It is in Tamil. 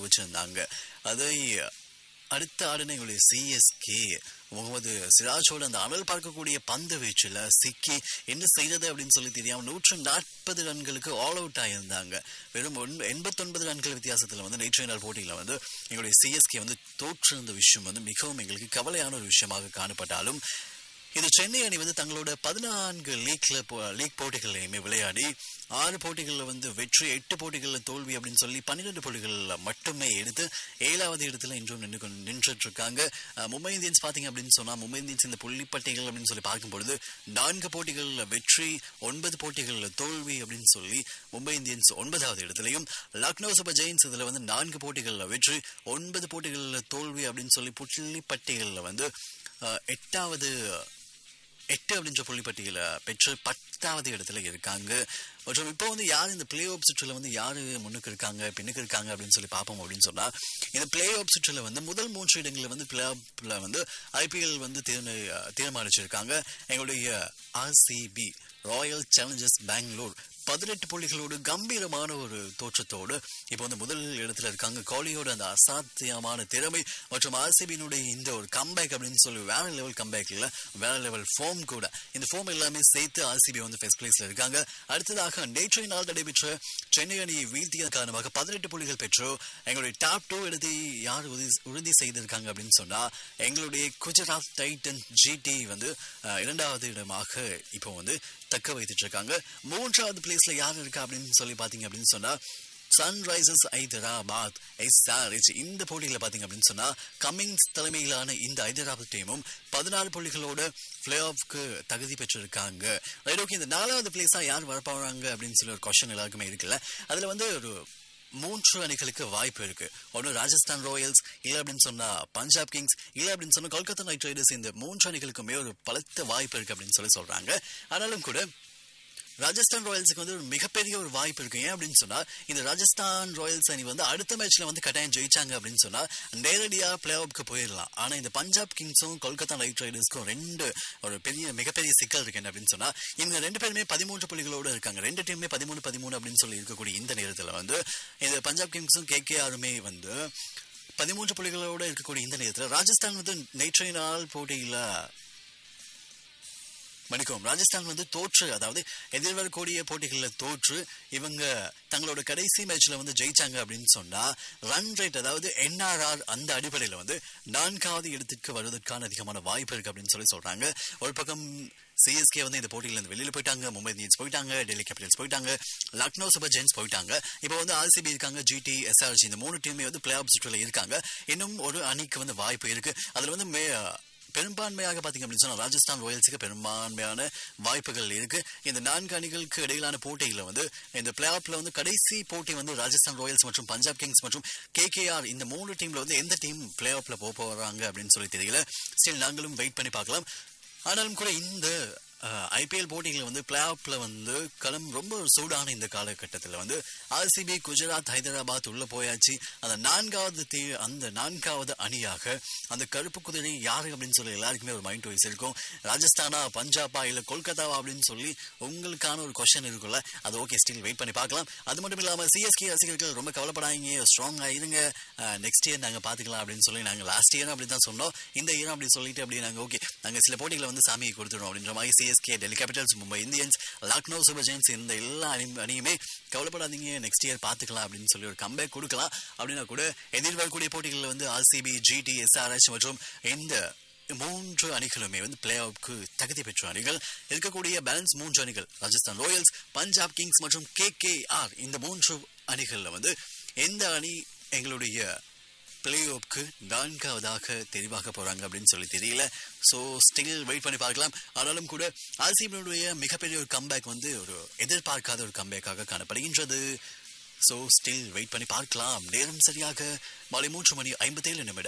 குவிச்சிருந்தாங்க அதை அடுத்த ஆடின எங்களுடைய சிஎஸ்கே முகமது சிராஜோட அந்த அனல் பார்க்கக்கூடிய பந்து வீச்சில் சிக்கி என்ன செய்யறது அப்படின்னு சொல்லி தெரியாம நூற்று நாற்பது ரன்களுக்கு ஆல் அவுட் ஆயிருந்தாங்க வெறும் ஒன்- எண்பத்தொன்பது ரன்கள் வித்தியாசத்தில் வந்து நேற்றைய நாள் போட்டியில் வந்து எங்களுடைய சிஎஸ்கே வந்து தோற்றிருந்த விஷயம் வந்து மிகவும் எங்களுக்கு கவலையான ஒரு விஷயமாக காணப்பட்டாலும் இது சென்னை அணி வந்து தங்களோட பதினான்கு லீக்ல போ- லீக் போட்டிகளையுமே விளையாடி ஆறு போட்டிகளில் வந்து வெற்றி எட்டு போட்டிகளில் தோல்வி அப்படின்னு சொல்லி பன்னிரெண்டு போட்டிகளில் மட்டுமே எடுத்து ஏழாவது இடத்துல இன்றும் நின்று கொண்டு நின்றுட்டு இருக்காங்க அஹ், மும்பை இந்தியன்ஸ் பார்த்தீங்க அப்படின்னு சொன்னா மும்பை இந்தியன்ஸ் இந்த புள்ளிப்பட்டிகள் அப்படின்னு சொல்லி பார்க்கும்பொழுது நான்கு போட்டிகளில் வெற்றி ஒன்பது போட்டிகளில் தோல்வி அப்படின்னு சொல்லி மும்பை இந்தியன்ஸ் ஒன்பதாவது இடத்துலையும் லக்னோ சூப்பர் ஜெயின்ஸ் இதுல வந்து நான்கு போட்டிகளில் வெற்றி ஒன்பது போட்டிகளில் தோல்வி அப்படின்னு சொல்லி புள்ளிப்பட்டிகளில் வந்து அஹ், எட்டாவது எட்டு அப்படின்ற புள்ளிப்பட்டியல பெற்று பத்தாவது இடத்துல இருக்காங்க மற்றும் இப்போ வந்து யார் இந்த பிளே ஆஃப் சுற்றுல வந்து யாரு முன்னுக்கு இருக்காங்க பின்னுக்கு இருக்காங்க அப்படின்னு சொல்லி பார்ப்போம் அப்படின்னு சொன்னா இந்த பிளே ஆஃப் சுற்றுல வந்து முதல் மூன்று இடங்களில் வந்து பிளே ஆஃப்ல வந்து ஐபிஎல் வந்து தீர்ண தீர்மானிச்சிருக்காங்க எங்களுடைய ஆர்சிபி ராயல் சேலஞ்சர்ஸ் பெங்களூர் பதினெட்டு புள்ளிகளோடு கம்பீரமான ஒரு தோற்றத்தோடு இப்போ வந்து முதல் இடத்துல இருக்காங்க கோலியோட அந்த அசாத்தியமான திறமை மற்றும் ஆர்சிபியினுடைய இந்த ஒரு கம்பேக் அப்படின்னு சொல்லி வேற லெவல் கம்பேக் இல்ல வேற லெவல் ஃபார்ம் கூட இந்த ஃபார்ம் எல்லாமே சேர்த்து ஆர்சிபி வந்து ஃபர்ஸ்ட் பிளேஸ்ல இருக்காங்க அடுத்ததாக நேற்றைய நாள் நடைபெற்ற சென்னை அணியை வீழ்த்திய காரணமாக பதினெட்டு புள்ளிகள் பெற்று எங்களுடைய டாப் டூ இடத்தை யார் உறுதி உறுதி செய்திருக்காங்க அப்படின்னு சொன்னா எங்களுடைய குஜராத் டைட்டன் ஜிடி வந்து அஹ், இரண்டாவது இடமாக இப்போ வந்து தக்க வைத்துட்டு இருக்காங்க மூன்றாவது பிளேஸ்ல யார் இருக்கா அப்படின்னு சொல்லி பாத்தீங்க அப்படின்னு சொன்னா சன்ரைசர்ஸ் ஹைதராபாத் எஸ்ஆர்ஹெச் இந்த போட்டியில பாத்தீங்க அப்படின்னு சொன்னா கமிங்ஸ் தலைமையிலான இந்த ஹைதராபாத் டீமும் பதினாறு புள்ளிகளோட பிளே ஆஃப்க்கு தகுதி பெற்றிருக்காங்க ரைட் ஓகே இந்த நாலாவது பிளேஸா யார் வரப்போறாங்க அப்படின்னு சொல்லி ஒரு கொஸ்டின் எல்லாருக்குமே இருக்குல்ல அதுல வந்து ஒரு மூன்று அணிகளுக்கு வாய்ப்பு இருக்கு ஒன்று ராஜஸ்தான் ராயல்ஸ் இல்லை அப்படின்னு சொன்னா பஞ்சாப் கிங்ஸ் இல்லை அப்படின்னு சொன்னா கொல்கத்தா நைட் ரைடர்ஸ் இந்த மூன்று அணிகளுக்குமே ஒரு பலத்த வாய்ப்பு இருக்கு அப்படின்னு சொல்லி சொல்றாங்க ஆனாலும் கூட ராஜஸ்தான் ராயல்ஸுக்கு வந்து ஒரு மிகப்பெரிய ஒரு வாய்ப்பு இருக்கு ஏன் அப்படின்னு சொன்னா இந்த ராஜஸ்தான் ராயல்ஸ் அணி வந்து அடுத்த மேட்ச்ல வந்து கட்டாயம் ஜெயிச்சாங்க அப்படின்னு சொன்னா நேரடியா பிளே ஆஃப்க்கு போயிடலாம் ஆனா இந்த பஞ்சாப் கிங்ஸும் கொல்கத்தா நைட் ரைடர்ஸ்க்கும் ரெண்டு ஒரு பெரிய மிகப்பெரிய சிக்கல் இருக்கு என்ன அப்படின்னு சொன்னா இவங்க ரெண்டு பேருமே பதிமூன்று புள்ளிகளோட இருக்காங்க ரெண்டு டீமுமே பதிமூணு பதிமூணு அப்படின்னு சொல்லி இருக்கக்கூடிய இந்த நேரத்துல வந்து இந்த பஞ்சாப் கிங்ஸும் கேகேஆருமே வந்து பதிமூன்று புள்ளிகளோட இருக்கக்கூடிய இந்த நேரத்துல ராஜஸ்தான் வந்து நேற்றைய நாள் போட்டியில மன்னிக்கவும் ராஜஸ்தான் வந்து தோற்று அதாவது எதிர்வரக்கூடிய போட்டிகளில் தோற்று இவங்க தங்களோட கடைசி மேட்ச்ல வந்து ஜெயிச்சாங்க அப்படின்னு சொன்னா ரன் ரேட் அதாவது என்ஆர்ஆர் அந்த அடிப்படையில் வந்து நான்காவது இடத்திற்கு வருவதற்கான அதிகமான வாய்ப்பு இருக்கு அப்படின்னு சொல்லி சொல்றாங்க ஒரு பக்கம் சிஎஸ்கே வந்து இந்த போட்டியில இருந்து வெளியில போயிட்டாங்க மும்பை இந்தியன்ஸ் போயிட்டாங்க டெல்லி கேபிட்டல்ஸ் போயிட்டாங்க லக்னோ சூப்பர் ஜெயின்ஸ் போயிட்டாங்க இப்போ வந்து ஆர்சிபி இருக்காங்க ஜிடி எஸ்ஆர்ஜி இந்த மூணு டீமே வந்து பிளே ஆஃப் சுற்றுல இருக்காங்க இன்னும் ஒரு அணிக்கு வந்து வாய்ப்பு இருக்கு அதுல வந்து மே பெரும்பான்மையாக பாத்தீங்க அப்படின்னு சொன்னா ராஜஸ்தான் ராயல்ஸுக்கு பெரும்பான்மையான வாய்ப்புகள் இருக்கு இந்த நான்கு அணிகளுக்கு இடையிலான போட்டியில வந்து இந்த பிளே ஆஃப்ல வந்து கடைசி போட்டி வந்து ராஜஸ்தான் ராயல்ஸ் மற்றும் பஞ்சாப் கிங்ஸ் மற்றும் கேகேஆர் இந்த மூணு டீம்ல வந்து எந்த டீம் பிளே ஆஃப்ல போக போறாங்க அப்படின்னு சொல்லி தெரியல ஸ்டில் நாங்களும் வெயிட் பண்ணி பார்க்கலாம் ஆனாலும் கூட இந்த ஐபிஎல் போட்டிகள் வந்து பிளே ஆஃப்ல வந்து களம் ரொம்ப சூடான இந்த காலகட்டத்தில் வந்து ஆர்சிபி குஜராத் ஹைதராபாத் உள்ள போயாச்சு அந்த நான்காவது தீ அந்த நான்காவது அணியாக அந்த கருப்பு குதிரை யாரு அப்படின்னு சொல்லி எல்லாருக்குமே ஒரு மைண்ட் வைஸ் இருக்கும் ராஜஸ்தானா பஞ்சாபா இல்ல கொல்கத்தாவா அப்படின்னு சொல்லி உங்களுக்கான ஒரு கொஸ்டின் இருக்குல்ல அது ஓகே ஸ்டில் வெயிட் பண்ணி பார்க்கலாம் அது மட்டும் இல்லாம சிஎஸ்கே ரசிகர்கள் ரொம்ப கவலைப்படாதீங்க ஸ்ட்ராங்கா இருங்க நெக்ஸ்ட் இயர் நாங்க பாத்துக்கலாம் அப்படின்னு சொல்லி நாங்க லாஸ்ட் இயர் அப்படி தான் சொன்னோம் இந்த இயர் அப்படி சொல்லிட்டு அப்படி நாங்க ஓகே நாங்க சில போட்டிகளை வந்து சாமியை கொடுத்துடும் அப்படின்ற மாதிரி CSK Delhi capitals Mumbai Indians Lucknow super giants இந்த எல்லா அணி அணியுமே கவலைப்படாதீங்க நெக்ஸ்ட் இயர் பார்த்துக்கலாம் அப்படின்னு சொல்லி ஒரு கம்பேக் கொடுக்கலாம் அப்படின்னா கூட எதிர்வரக்கூடிய போட்டிகளில் வந்து ஆர்சிபி ஜிடி எஸ்ஆர்எச் மற்றும் இந்த மூன்று அணிகளுமே வந்து பிளே ஆஃப்க்கு தகுதி பெற்ற அணிகள் இருக்கக்கூடிய பேலன்ஸ் மூன்று அணிகள் ராஜஸ்தான் ராயல்ஸ் பஞ்சாப் கிங்ஸ் மற்றும் கே இந்த மூன்று அணிகள்ல வந்து எந்த அணி எங்களுடைய பிளே ஆஃப்க்கு நான்காவதாக தெரிவாக போறாங்க அப்படின்னு சொல்லி தெரியல ஸோ ஸ்டில் வெயிட் பண்ணி பார்க்கலாம் ஆனாலும் கூட ஆர்சிபியினுடைய மிகப்பெரிய ஒரு கம்பேக் வந்து ஒரு எதிர்பார்க்காத ஒரு கம்பேக்காக காணப்படுகின்றது ஸோ ஸ்டில் வெயிட் பண்ணி பார்க்கலாம் நேரம் சரியாக மாலை மூன்று மணி ஐம்பத்தேழு நிமிடம்